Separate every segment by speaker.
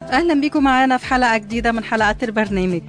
Speaker 1: اهلا بيكم معانا في حلقه جديده من حلقات البرنامج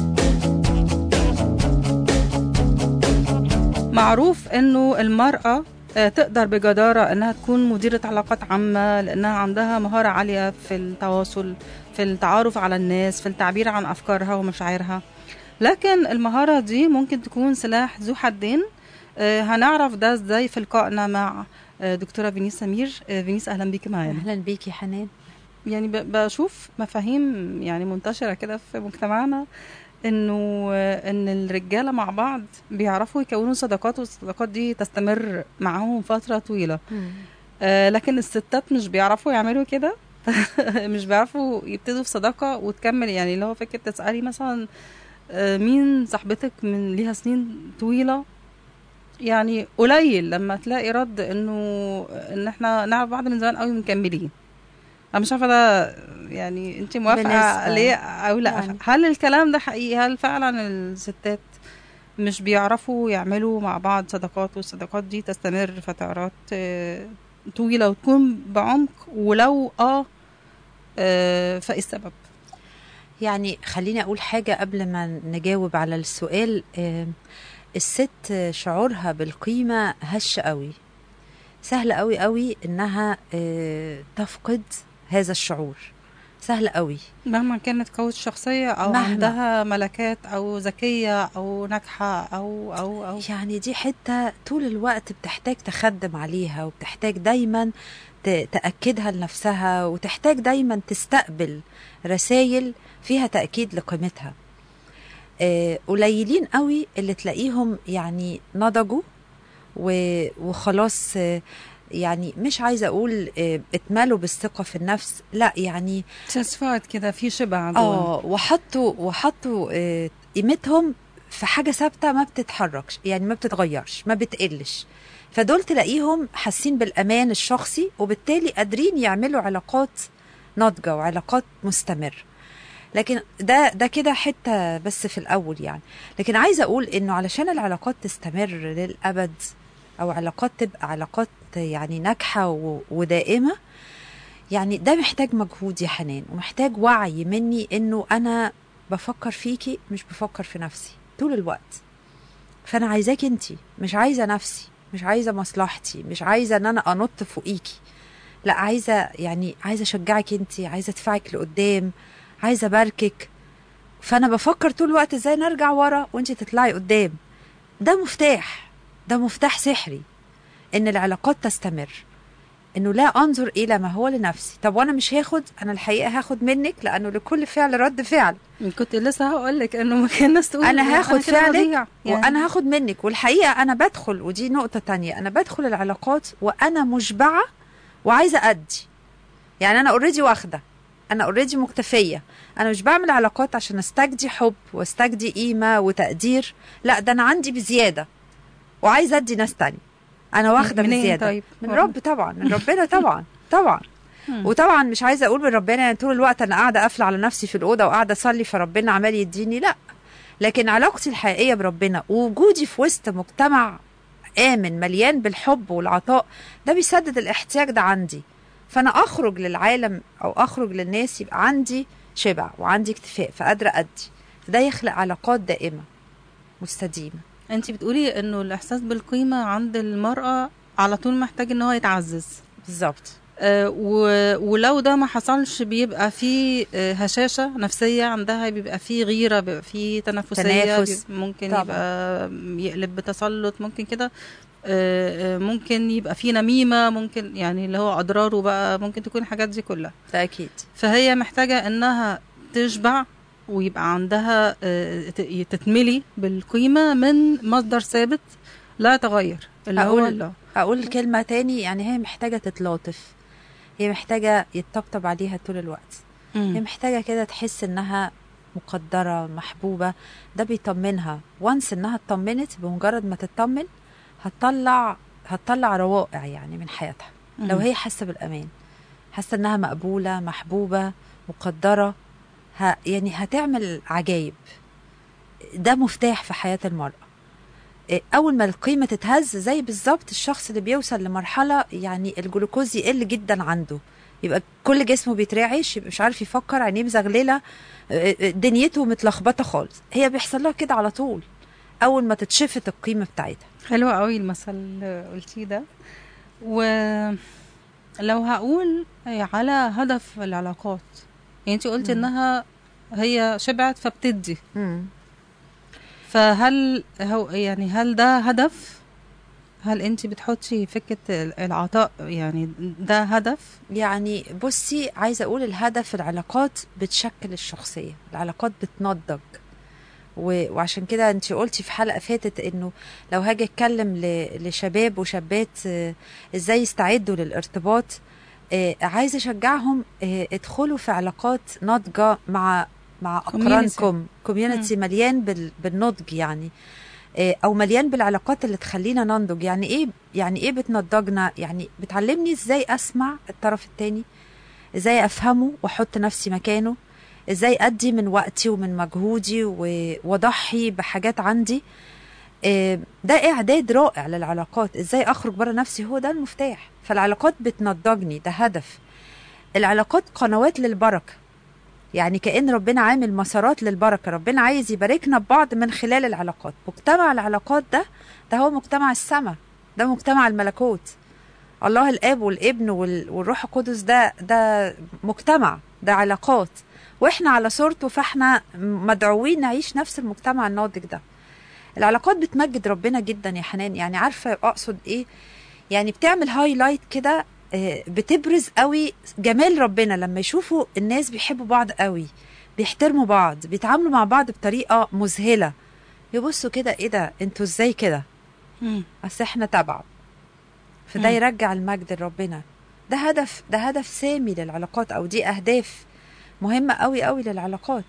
Speaker 1: معروف انه المراه آه، تقدر بجدارة انها تكون مديرة علاقات عامة لانها عندها مهارة عالية في التواصل في التعارف على الناس في التعبير عن افكارها ومشاعرها لكن المهارة دي ممكن تكون سلاح ذو حدين آه، هنعرف ده ازاي في لقائنا مع آه، دكتورة فينيس سمير آه، فينيس اهلا بيكي معانا
Speaker 2: اهلا بيكي حنان
Speaker 1: يعني ب- بشوف مفاهيم يعني منتشرة كده في مجتمعنا انه آه، ان الرجالة مع بعض بيعرفوا يكونوا صداقات والصداقات دي تستمر معاهم فترة طويلة آه، لكن الستات مش بيعرفوا يعملوا كده مش بيعرفوا يبتدوا في صداقة وتكمل يعني اللي هو فكرة تسألي مثلا آه، مين صاحبتك من ليها سنين طويلة يعني قليل لما تلاقي رد انه ان احنا نعرف بعض من زمان قوي مكملين انا مش عارفه ده يعني انت موافقه
Speaker 2: بالنسبة-
Speaker 1: ليه او لا
Speaker 2: يعني.
Speaker 1: هل الكلام ده حقيقي هل فعلا الستات مش بيعرفوا يعملوا مع بعض صداقات والصداقات دي تستمر فترات آه، طويله وتكون بعمق ولو اه آه، فايه السبب
Speaker 2: يعني خليني اقول حاجه قبل ما نجاوب على السؤال آم، الست شعورها بالقيمه هش قوي سهل قوي قوي انها آه، تفقد هذا الشعور سهل قوي
Speaker 1: مهما كانت قوة الشخصية أو
Speaker 2: مهما.
Speaker 1: عندها ملكات أو ذكية أو ناجحة أو أو أو
Speaker 2: يعني دي حته طول الوقت بتحتاج تخدم عليها وبتحتاج دايما ت- تاكدها لنفسها وتحتاج دايما تستقبل رسائل فيها تاكيد لقيمتها آه، قليلين قوي اللي تلاقيهم يعني نضجوا و- وخلاص آه، يعني مش عايزه اقول آه، اتملوا بالثقه في النفس لا يعني
Speaker 1: ساتسفايد كده في شبع دول
Speaker 2: اه وحطوا وحطوا آه، قيمتهم في حاجه ثابته ما بتتحركش يعني ما بتتغيرش ما بتقلش فدول تلاقيهم حاسين بالامان الشخصي وبالتالي قادرين يعملوا علاقات ناضجه وعلاقات مستمر لكن ده ده كده حته بس في الاول يعني لكن عايزه اقول انه علشان العلاقات تستمر للابد او علاقات تبقى علاقات يعني ناجحه و- ودائمه يعني ده محتاج مجهود يا حنان ومحتاج وعي مني انه انا بفكر فيكي مش بفكر في نفسي طول الوقت فانا عايزاك انتي مش عايزه نفسي مش عايزه مصلحتي مش عايزه ان انا انط فوقيكي لا عايزه يعني عايزه اشجعك انتي عايزه ادفعك لقدام عايزه اباركك فانا بفكر طول الوقت ازاي نرجع ورا وانتي تطلعي قدام ده مفتاح ده مفتاح سحري ان العلاقات تستمر انه لا انظر الى ما هو لنفسي طب وانا مش هاخد انا الحقيقه هاخد منك لانه لكل فعل رد فعل
Speaker 1: كنت لسه هقول لك انه ما كان الناس تقول
Speaker 2: انا هاخد
Speaker 1: كده
Speaker 2: فعلك
Speaker 1: بضيع. يعني
Speaker 2: وانا هاخد منك والحقيقه انا بدخل ودي نقطه تانية انا بدخل العلاقات وانا مشبعه وعايزه ادي يعني انا اوريدي واخده انا اوريدي مكتفيه انا مش بعمل علاقات عشان استجدي حب واستجدي قيمه وتقدير لا ده انا عندي بزياده وعايزه ادي ناس تانية انا واخده
Speaker 1: منين
Speaker 2: بزياده
Speaker 1: طيب
Speaker 2: من رب طبعا من ربنا طبعا طبعا
Speaker 1: مم.
Speaker 2: وطبعا مش عايزه اقول من ربنا يعني طول الوقت انا قاعده قافله على نفسي في الاوضه وقاعده اصلي فربنا عمال يديني لا لكن علاقتي الحقيقيه بربنا ووجودي في وسط مجتمع امن مليان بالحب والعطاء ده بيسدد الاحتياج ده عندي فانا اخرج للعالم او اخرج للناس يبقى عندي شبع وعندي اكتفاء فقادره ادي ده يخلق علاقات دائمه مستديمه
Speaker 1: انت بتقولي انه الاحساس بالقيمه عند المراه على طول محتاج ان هو يتعزز
Speaker 2: بالظبط
Speaker 1: آه، و- ولو ده ما حصلش بيبقى في آه، هشاشة نفسية عندها بيبقى في غيرة بيبقى في تنافسية
Speaker 2: تنافس.
Speaker 1: بيبقى ممكن
Speaker 2: طبعا.
Speaker 1: يبقى يقلب بتسلط ممكن كده آه، آه، ممكن يبقى في نميمة ممكن يعني اللي هو أضراره بقى ممكن تكون الحاجات دي كلها
Speaker 2: ده اكيد
Speaker 1: فهي محتاجة إنها تشبع ويبقى عندها آه، ت- تتملي بالقيمة من مصدر ثابت لا يتغير اللي هو
Speaker 2: أقول-
Speaker 1: الله
Speaker 2: اقول كلمه تاني يعني هي محتاجه تتلاطف هي محتاجه يتطبطب عليها طول الوقت هي
Speaker 1: مم.
Speaker 2: محتاجه كده تحس انها مقدره محبوبه ده بيطمنها وانس انها اطمنت بمجرد ما تطمن هتطلع هتطلع روائع يعني من حياتها لو
Speaker 1: مم.
Speaker 2: هي حاسه بالامان حاسه انها مقبوله محبوبه مقدره ه... يعني هتعمل عجايب ده مفتاح في حياه المراه إيه، اول ما القيمه تتهز زي بالظبط الشخص اللي بيوصل لمرحله يعني الجلوكوز يقل جدا عنده يبقى كل جسمه بيترعش يبقى مش عارف يفكر عينيه مزغلله آه، آه، دنيته متلخبطه خالص هي بيحصل لها كده على طول اول ما تتشفت القيمه بتاعتها
Speaker 1: حلو قوي المثل اللي قلتيه ده ولو هقول على هدف العلاقات يعني انت قلتي
Speaker 2: مم.
Speaker 1: انها هي شبعت فبتدي
Speaker 2: مم.
Speaker 1: فهل هو يعني هل ده هدف هل انت بتحطي فكرة العطاء يعني ده هدف
Speaker 2: يعني بصي عايزه اقول الهدف العلاقات بتشكل الشخصيه العلاقات بتنضج و- وعشان كده انت قلتي في حلقه فاتت انه لو هاجي اتكلم ل- لشباب وشابات آه، ازاي يستعدوا للارتباط آه، عايزه اشجعهم آه، ادخلوا في علاقات ناضجه مع مع
Speaker 1: Community.
Speaker 2: اقرانكم كوميونتي مليان بال- بالنضج يعني آه، او مليان بالعلاقات اللي تخلينا ننضج يعني ايه يعني ايه بتنضجنا يعني بتعلمني ازاي اسمع الطرف التاني ازاي افهمه واحط نفسي مكانه ازاي ادي من وقتي ومن مجهودي و- واضحي بحاجات عندي آه، ده اعداد رائع للعلاقات ازاي اخرج بره نفسي هو ده المفتاح فالعلاقات بتنضجني ده هدف العلاقات قنوات للبركه يعني كأن ربنا عامل مسارات للبركة ربنا عايز يباركنا ببعض من خلال العلاقات مجتمع العلاقات ده ده هو مجتمع السماء ده مجتمع الملكوت الله الاب والابن وال- والروح القدس ده ده مجتمع ده علاقات واحنا على صورته فاحنا مدعوين نعيش نفس المجتمع الناضج ده العلاقات بتمجد ربنا جدا يا حنان يعني عارفه اقصد ايه يعني بتعمل هايلايت كده آه، بتبرز قوي جمال ربنا لما يشوفوا الناس بيحبوا بعض قوي بيحترموا بعض بيتعاملوا مع بعض بطريقه مذهله يبصوا كده ايه ده انتوا ازاي كده اصل احنا تبع فده
Speaker 1: مم.
Speaker 2: يرجع المجد لربنا ده هدف ده هدف سامي للعلاقات او دي اهداف مهمه قوي قوي للعلاقات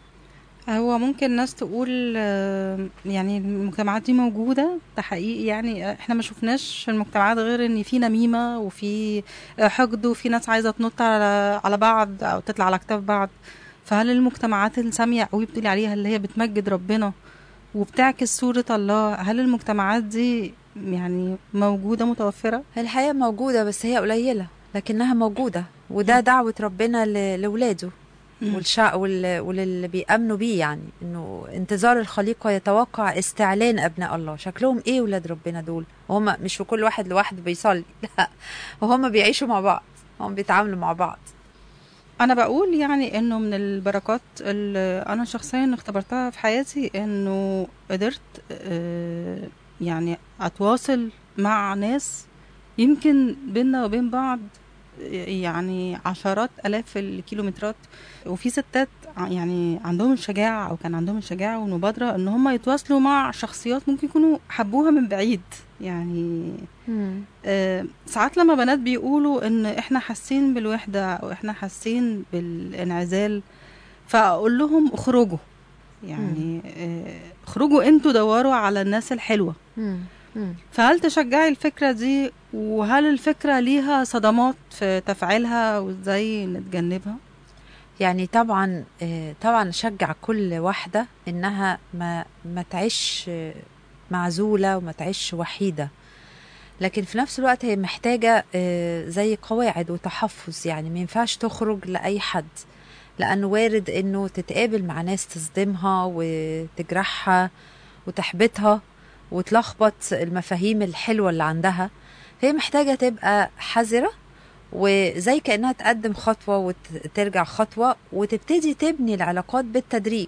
Speaker 1: هو ممكن ناس تقول آه، يعني المجتمعات دي موجودة ده حقيقي يعني آه، احنا ما شفناش في المجتمعات غير ان في نميمة وفي آه، حقد وفي ناس عايزة تنط على على بعض او تطلع على كتاف بعض فهل المجتمعات السامية قوي بتقولي عليها اللي هي بتمجد ربنا وبتعكس صورة الله هل المجتمعات دي يعني موجودة متوفرة؟
Speaker 2: الحقيقه موجوده بس هي قليله لكنها موجوده وده دعوه ربنا ل- لاولاده والشع وال... وللي بيأمنوا بيه يعني انه انتظار الخليقه يتوقع استعلان ابناء الله شكلهم ايه ولاد ربنا دول وهم مش في كل واحد لوحده بيصلي لا وهم بيعيشوا مع بعض هم بيتعاملوا مع بعض
Speaker 1: انا بقول يعني انه من البركات اللي انا شخصيا اختبرتها في حياتي انه قدرت آه، يعني اتواصل مع ناس يمكن بيننا وبين بعض يعني عشرات الاف الكيلومترات وفي ستات ع- يعني عندهم الشجاعة او كان عندهم الشجاعة والمبادرة ان هم يتواصلوا مع شخصيات ممكن يكونوا حبوها من بعيد يعني آه، ساعات لما بنات بيقولوا ان احنا حاسين بالوحدة او احنا حاسين بالانعزال فاقول لهم اخرجوا يعني آه، اخرجوا انتوا دوروا على الناس الحلوة
Speaker 2: مم. مم.
Speaker 1: فهل تشجعي الفكرة دي وهل الفكرة ليها صدمات في تفعيلها وازاي نتجنبها
Speaker 2: يعني طبعا آه، طبعا اشجع كل واحده انها ما ما تعيش آه، معزوله وما تعيش وحيده لكن في نفس الوقت هي محتاجه آه، زي قواعد وتحفظ يعني ما ينفعش تخرج لاي حد لانه وارد انه تتقابل مع ناس تصدمها وتجرحها وتحبطها وتلخبط المفاهيم الحلوه اللي عندها فهي محتاجه تبقى حذره وزي كانها تقدم خطوه وترجع خطوه وتبتدي تبني العلاقات بالتدريج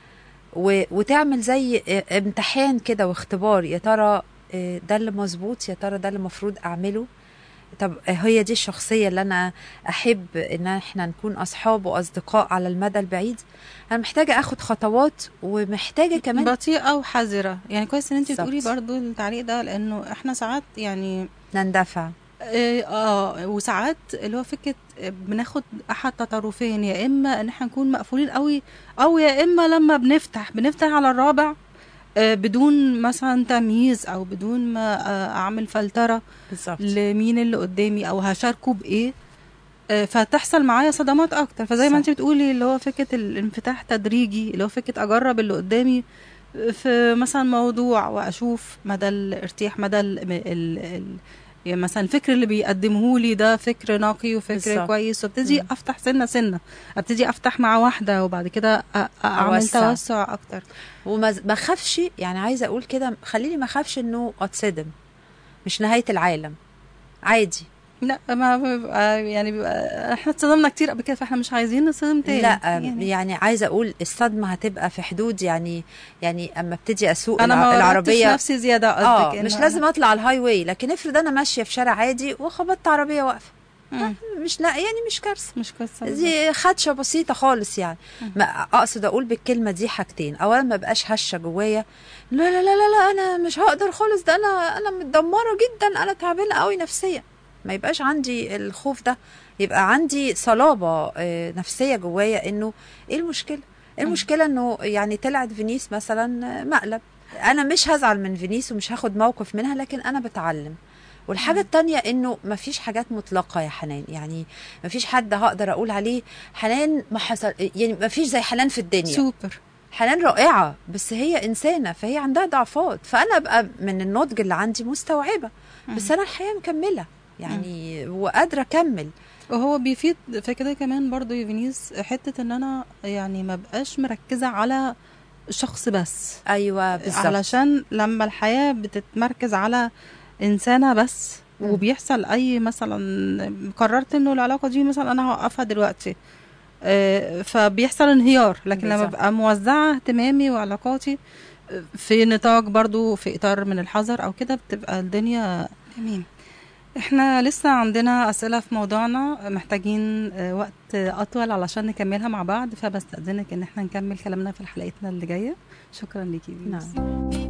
Speaker 2: و- وتعمل زي امتحان كده واختبار يا ترى آه، ده اللي مظبوط يا ترى ده اللي المفروض اعمله طب هي دي الشخصية اللي أنا أحب إن إحنا نكون أصحاب وأصدقاء على المدى البعيد أنا محتاجة أخد خطوات ومحتاجة كمان
Speaker 1: بطيئة وحذرة يعني كويس ان انت
Speaker 2: بالظبط.
Speaker 1: تقولي برضو التعليق ده لانه احنا ساعات يعني
Speaker 2: نندفع
Speaker 1: إيه، اه وساعات اللي هو فكره بناخد احد تطرفين يا اما ان احنا نكون مقفولين قوي او يا اما لما بنفتح بنفتح على الرابع آه، بدون مثلا تمييز او بدون ما آه، اعمل فلتره
Speaker 2: بالظبط
Speaker 1: لمين اللي قدامي او هشاركه بايه آه، فتحصل معايا صدمات اكتر فزي ما
Speaker 2: صح.
Speaker 1: انت بتقولي اللي هو فكره الانفتاح تدريجي اللي هو فكره اجرب اللي قدامي في مثلا موضوع واشوف مدى الارتياح مدى ال ال ال يعني مثلا الفكر اللي بيقدمه لي ده فكر نقي وفكر
Speaker 2: بالظبط.
Speaker 1: كويس وابتدي
Speaker 2: مم.
Speaker 1: افتح سنه سنه ابتدي افتح مع واحده وبعد كده أ- أ- اعمل
Speaker 2: أوسع.
Speaker 1: توسع اكتر
Speaker 2: وما ما اخافش يعني عايزه اقول كده خليني ما اخافش انه اتصدم مش نهايه العالم عادي
Speaker 1: لا ما بيبقى يعني بيبقى احنا اتصدمنا كتير قبل كده فاحنا مش عايزين نصدم تاني
Speaker 2: لا يعني, يعني عايزه اقول الصدمه هتبقى في حدود يعني يعني اما ابتدي اسوق
Speaker 1: انا
Speaker 2: الع-
Speaker 1: ما
Speaker 2: العربيه
Speaker 1: العربيه نفسي زياده
Speaker 2: اه
Speaker 1: قصدك
Speaker 2: مش
Speaker 1: إنه
Speaker 2: لازم اطلع على الهاي واي لكن افرض انا ماشيه في شارع عادي وخبطت عربيه واقفه
Speaker 1: مم.
Speaker 2: مش لا يعني مش كارثه
Speaker 1: مش قصه
Speaker 2: دي خدشه بسيطه خالص يعني
Speaker 1: مم.
Speaker 2: ما اقصد اقول بالكلمه دي حاجتين اولا ما بقاش هشه جوايا لا لا لا لا لا انا مش هقدر خالص ده انا انا متدمره جدا انا تعبانه قوي نفسيا ما يبقاش عندي الخوف ده يبقى عندي صلابه آه، نفسيه جوايا انه ايه المشكله إيه المشكله انه يعني طلعت فينيس مثلا آه، مقلب انا مش هزعل من فينيس ومش هاخد موقف منها لكن انا بتعلم والحاجة التانية انه مفيش حاجات مطلقة يا حنان يعني مفيش حد هقدر اقول عليه حنان ما حصل يعني مفيش زي حنان في الدنيا
Speaker 1: سوبر
Speaker 2: حنان رائعة بس هي إنسانة فهي عندها ضعفات فأنا أبقى من النضج اللي عندي مستوعبة بس أنا الحياة مكملة يعني وقادرة أكمل
Speaker 1: وهو بيفيد في كده كمان برضو يا فينيس حته ان انا يعني ما بقاش مركزه على شخص بس
Speaker 2: أيوة بالظبط
Speaker 1: علشان لما الحياه بتتمركز على انسانه بس
Speaker 2: مم.
Speaker 1: وبيحصل اي مثلا قررت انه العلاقه دي مثلا انا هوقفها دلوقتي آه، فبيحصل انهيار لكن لما
Speaker 2: بالظبط.
Speaker 1: ببقى موزعه اهتمامي وعلاقاتي آه، في نطاق برضو في اطار من الحذر او كده بتبقى الدنيا جميل احنا لسه عندنا اسئله في موضوعنا محتاجين آه، وقت اطول علشان نكملها مع بعض فبستاذنك ان احنا نكمل كلامنا في حلقتنا اللي جايه شكرا ليكي فينوس.
Speaker 2: نعم